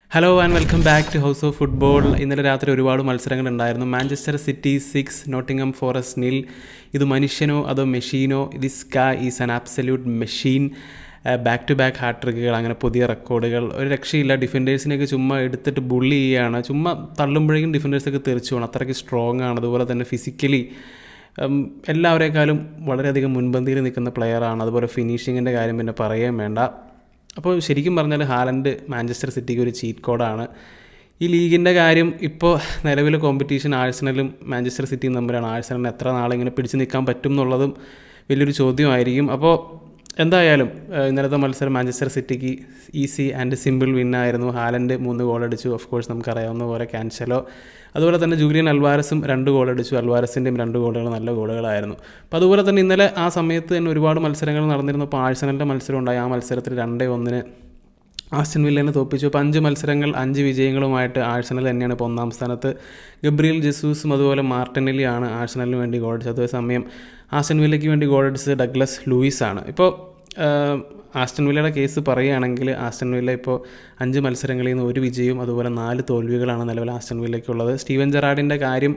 hello and welcome back to house of football ഇന്നലെ രാത്രി ഒരുപാട് മത്സരങ്ങൾ ഉണ്ടായിരുന്നു Manchester City six Nottingham Forest nil ഇത് മനുഷ്യനോ അതോ മെഷീനോ this guy is an absolute machine back to back ഹാട്രിക്കുകൾ അങ്ങനെ പുതിയ റെക്കോർഡുകൾ ഒരു രക്ഷയില്ല ഡിഫൻഡേഴ്സിനെയൊക്കെ ചുമ്മാ എടുത്തിട്ട് ബുള്ളി ചെയ്യുകയാണ് ചുമ്മാ തള്ളുമ്പോഴേക്കും ഡിഫൻഡേഴ്സൊക്കെ തെറിച്ചു പോകണം അത്രയ്ക്ക് സ്ട്രോങ് ആണ് അതുപോലെ തന്നെ ഫിസിക്കലി എല്ലാവരേക്കാളും വളരെയധികം മുൻപന്തിയിൽ നിൽക്കുന്ന പ്ലെയറാണ് അതുപോലെ ഫിനിഷിങ്ങിൻ്റെ കാര്യം പിന്നെ പറയുകയും വേണ്ട അപ്പോൾ ശരിക്കും പറഞ്ഞാൽ ഹാലൻഡ് മാഞ്ചസ്റ്റർ സിറ്റിക്ക് ഒരു ചീറ്റ് കോഡാണ് ഈ ലീഗിൻ്റെ കാര്യം ഇപ്പോൾ നിലവിൽ കോമ്പറ്റീഷൻ ആഴ്സണലും മാഞ്ചസ്റ്റർ സിറ്റിയും തമ്മിലാണ് ആഴ്സണലിന് എത്ര നാളിങ്ങനെ പിടിച്ചു നിൽക്കാൻ പറ്റും എന്നുള്ളതും വലിയൊരു ചോദ്യമായിരിക്കും അപ്പോൾ എന്തായാലും ഇന്നലത്തെ മത്സരം മാഞ്ചസ്റ്റർ സിറ്റിക്ക് ഈസി ആൻഡ് സിമ്പിൾ വിന്നായിരുന്നു ഹാലൻഡ് മൂന്ന് ഗോൾ അടിച്ചു ഓഫ് കോഴ്സ് നമുക്കറിയാവുന്ന പോലെ ക്യാൻസലോ അതുപോലെ തന്നെ ജൂലിയൻ അൽവാരസും രണ്ട് ഗോൾ അടിച്ചു അൽവാരസിൻ്റെയും രണ്ട് ഗോളുകൾ നല്ല ഗോളുകളായിരുന്നു അപ്പോൾ അതുപോലെ തന്നെ ഇന്നലെ ആ സമയത്ത് തന്നെ ഒരുപാട് മത്സരങ്ങൾ നടന്നിരുന്നപ്പോൾ ആഴ്സണലിൻ്റെ മത്സരം ഉണ്ടായി ആ മത്സരത്തിൽ രണ്ടേ ഒന്നിന് ആസ്റ്റൻ വില്ലിനെ തോപ്പിച്ചു അപ്പോൾ അഞ്ച് മത്സരങ്ങൾ അഞ്ച് വിജയങ്ങളുമായിട്ട് ആഴ്സണൽ തന്നെയാണ് ഇപ്പോൾ ഒന്നാം സ്ഥാനത്ത് ഗബ്രിയൽ ജെസൂസും അതുപോലെ മാർട്ടിനലിയാണ് ആഴ്സണലിന് വേണ്ടി ഗോൾ അടിച്ചത് അതേസമയം ആസ്റ്റൻ വില്ലയ്ക്ക് വേണ്ടി ഗോൾ അടിച്ചത് ഡഗ്ലസ് ലൂയിസ് ആണ് ഇപ്പോൾ ആസ്റ്റൺ വില്ലയുടെ കേസ് പറയുകയാണെങ്കിൽ ആസ്റ്റൺ വില്ല ഇപ്പോൾ അഞ്ച് മത്സരങ്ങളിൽ നിന്ന് ഒരു വിജയവും അതുപോലെ നാല് തോൽവികളാണ് നിലവിൽ ആസ്റ്റൺ വില്ലയ്ക്കുള്ളത് സ്റ്റീവൻ ജെറാഡിൻ്റെ കാര്യം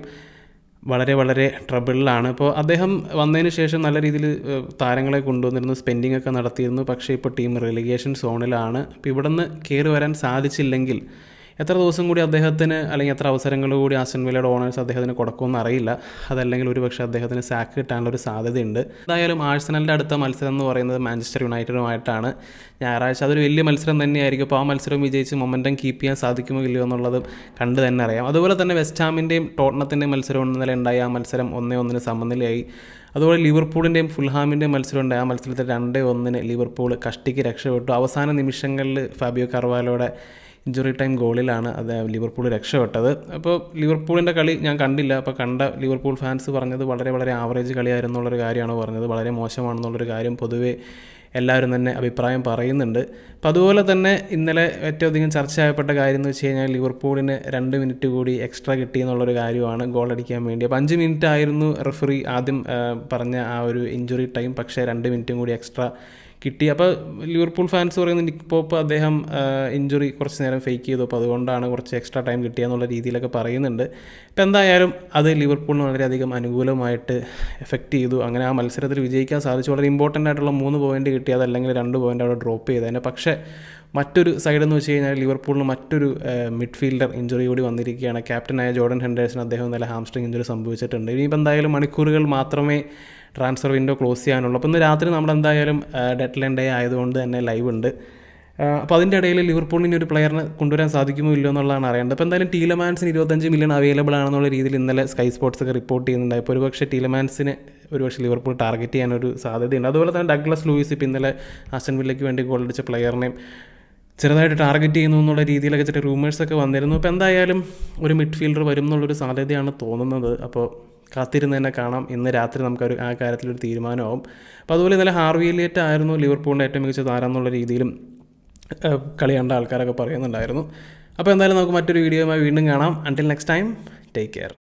വളരെ വളരെ ട്രബിളിലാണ് ഇപ്പോൾ അദ്ദേഹം വന്നതിന് ശേഷം നല്ല രീതിയിൽ താരങ്ങളെ കൊണ്ടുവന്നിരുന്നു സ്പെൻഡിങ് ഒക്കെ നടത്തിയിരുന്നു പക്ഷേ ഇപ്പോൾ ടീം റിലിഗേഷൻ സോണിലാണ് അപ്പോൾ ഇവിടെ നിന്ന് കയറി വരാൻ സാധിച്ചില്ലെങ്കിൽ എത്ര ദിവസം കൂടി അദ്ദേഹത്തിന് അല്ലെങ്കിൽ എത്ര അവസരങ്ങൾ കൂടി ആസ്റ്റൻ വില്ലയുടെ ഓണേഴ്സ് അദ്ദേഹത്തിന് കൊടുക്കുമെന്ന് അറിയില്ല അതല്ലെങ്കിൽ ഒരു പക്ഷേ അദ്ദേഹത്തിന് സാക്ക് കിട്ടാനുള്ള ഒരു സാധ്യതയുണ്ട് എന്തായാലും ആഴ്സണലിൻ്റെ അടുത്ത മത്സരം എന്ന് പറയുന്നത് മാഞ്ചസ്റ്റർ യുണൈറ്റഡുമായിട്ടാണ് ഞായറാഴ്ച അതൊരു വലിയ മത്സരം തന്നെയായിരിക്കും അപ്പോൾ ആ മത്സരം വിജയിച്ച് മൊമെൻറ്റം കീപ്പ് ചെയ്യാൻ സാധിക്കുമോ ഇല്ലയോ എന്നുള്ളത് കണ്ട് തന്നെ അറിയാം അതുപോലെ തന്നെ വെസ്റ്റ് ഹാമിൻ്റെയും ടോട്ടണത്തിൻ്റെയും മത്സരം ഇന്നലെ ഉണ്ടായി ആ മത്സരം ഒന്നേ ഒന്നിന് സമനിലയായി അതുപോലെ ലിവർപൂളിൻ്റെയും ഫുൾഹാമിൻ്റെയും മത്സരം ഉണ്ടായി ആ മത്സരത്തിൽ രണ്ടേ ഒന്നിന് ലിവർപൂൾ കഷ്ടിക്ക് രക്ഷപ്പെട്ടു അവസാന നിമിഷങ്ങളിൽ ഫാബിയോ കർവാലോയുടെ ഇഞ്ചുറി ടൈം ഗോളിലാണ് അത് ലിവർപൂൾ രക്ഷപ്പെട്ടത് അപ്പോൾ ലിവർപൂളിൻ്റെ കളി ഞാൻ കണ്ടില്ല അപ്പോൾ കണ്ട ലിവർപൂൾ ഫാൻസ് പറഞ്ഞത് വളരെ വളരെ ആവറേജ് കളിയായിരുന്നുള്ളൊരു കാര്യമാണ് പറഞ്ഞത് വളരെ മോശമാണെന്നുള്ളൊരു കാര്യം പൊതുവേ എല്ലാവരും തന്നെ അഭിപ്രായം പറയുന്നുണ്ട് അപ്പം അതുപോലെ തന്നെ ഇന്നലെ ഏറ്റവും അധികം ചർച്ചയായപ്പെട്ട കാര്യം എന്ന് വെച്ച് കഴിഞ്ഞാൽ ലിവർപൂളിന് രണ്ട് മിനിറ്റ് കൂടി എക്സ്ട്രാ കിട്ടി എന്നുള്ളൊരു കാര്യമാണ് ഗോൾ അടിക്കാൻ വേണ്ടി അപ്പോൾ അഞ്ച് മിനിറ്റ് ആയിരുന്നു റെഫറി ആദ്യം പറഞ്ഞ ആ ഒരു ഇഞ്ചുറി ടൈം പക്ഷേ രണ്ട് മിനിറ്റും കൂടി എക്സ്ട്രാ കിട്ടി അപ്പോൾ ലിവർപൂൾ ഫാൻസ് പറയുന്നത് നിക് പോപ്പ് അദ്ദേഹം ഇഞ്ചുറി കുറച്ച് നേരം ഫേക്ക് ചെയ്തു അപ്പോൾ അതുകൊണ്ടാണ് കുറച്ച് എക്സ്ട്രാ ടൈം കിട്ടിയെന്നുള്ള രീതിയിലൊക്കെ പറയുന്നുണ്ട് ഇപ്പോൾ എന്തായാലും അത് ലിവർപൂളിന് വളരെയധികം അനുകൂലമായിട്ട് എഫക്റ്റ് ചെയ്തു അങ്ങനെ ആ മത്സരത്തിൽ വിജയിക്കാൻ സാധിച്ചു വളരെ ഇമ്പോർട്ടൻ്റ് ആയിട്ടുള്ള മൂന്ന് പോയിന്റ് കിട്ടി അതല്ലെങ്കിൽ രണ്ട് പോയിന്റ് അവിടെ ഡ്രോപ്പ് ചെയ്തതിന് പക്ഷേ മറ്റൊരു സൈഡ് എന്ന് വെച്ച് കഴിഞ്ഞാൽ ലിവർപൂളിന് മറ്റൊരു മിഡ്ഫീൽഡർ ഇഞ്ചുറി കൂടി വന്നിരിക്കുകയാണ് ക്യാപ്റ്റനായ ജോർഡൻ ഹെൻഡേഴ്സിന് അദ്ദേഹം നല്ല ഹാംസ്ട്രിങ് ഇഞ്ചുറി സംഭവിച്ചിട്ടുണ്ട് ഇനിയിപ്പോൾ എന്തായാലും മണിക്കൂറുകൾ മാത്രമേ ട്രാൻസ്ഫർ വിൻഡോ ക്ലോസ് ചെയ്യാനുള്ളൂ അപ്പോൾ ഇന്ന് രാത്രി നമ്മൾ എന്തായാലും ഡെഡ് ലൈൻ ഡേ ആയതുകൊണ്ട് തന്നെ ലൈവ് ഉണ്ട് അപ്പോൾ അതിൻ്റെ ഇടയിൽ ലിവർപൂളിന് ഒരു പ്ലെയറിനെ കൊണ്ടുവരാൻ സാധിക്കുമോ ഇല്ലയോ എന്നുള്ളതാണ് അറിയേണ്ടത് അപ്പോൾ എന്തായാലും ടീലമാൻസിന് ഇരുപത്തഞ്ച് മില്യൺ അവൈലബിൾ ആണെന്നുള്ള രീതിയിൽ ഇന്നലെ സ്കൈ സ്പോർട്സ് ഒക്കെ റിപ്പോർട്ട് ചെയ്യുന്നുണ്ടായി അപ്പോൾ ഒരുപക്ഷെ ടീലമാൻസിന് ഒരുപക്ഷെ ലിവർപൂൾ ടാർഗറ്റ് ചെയ്യാനൊരു സാധ്യതയുണ്ട് അതുപോലെ തന്നെ ഡഗ്ലസ് ലൂയിസ് ഇപ്പോൾ ഇന്നലെ ആസ്റ്റൻ വില്ലയ്ക്ക് വേണ്ടി ഗോൾ അടിച്ച പ്ലെയറിനെയും ചെറുതായിട്ട് ടാർഗറ്റ് ചെയ്യുന്നു എന്നുള്ള രീതിയിലൊക്കെ ചില റൂമേഴ്സൊക്കെ വന്നിരുന്നു അപ്പോൾ എന്തായാലും ഒരു മിഡ്ഫീൽഡർ വരും എന്നുള്ളൊരു സാധ്യതയാണ് തോന്നുന്നത് അപ്പോൾ കാത്തിരുന്ന് തന്നെ കാണാം ഇന്ന് രാത്രി നമുക്കൊരു ആ കാര്യത്തിലൊരു തീരുമാനമാവും അപ്പോൾ അതുപോലെ ഇന്നലെ ഹാർവി എലിയറ്റ് ആയിരുന്നു ലിവർപൂളിൻ്റെ ഏറ്റവും മികച്ച താരം എന്നുള്ള രീതിയിലും കളി കണ്ട ആൾക്കാരൊക്കെ പറയുന്നുണ്ടായിരുന്നു അപ്പോൾ എന്തായാലും നമുക്ക് മറ്റൊരു വീഡിയോയുമായി വീണ്ടും കാണാം until next time take care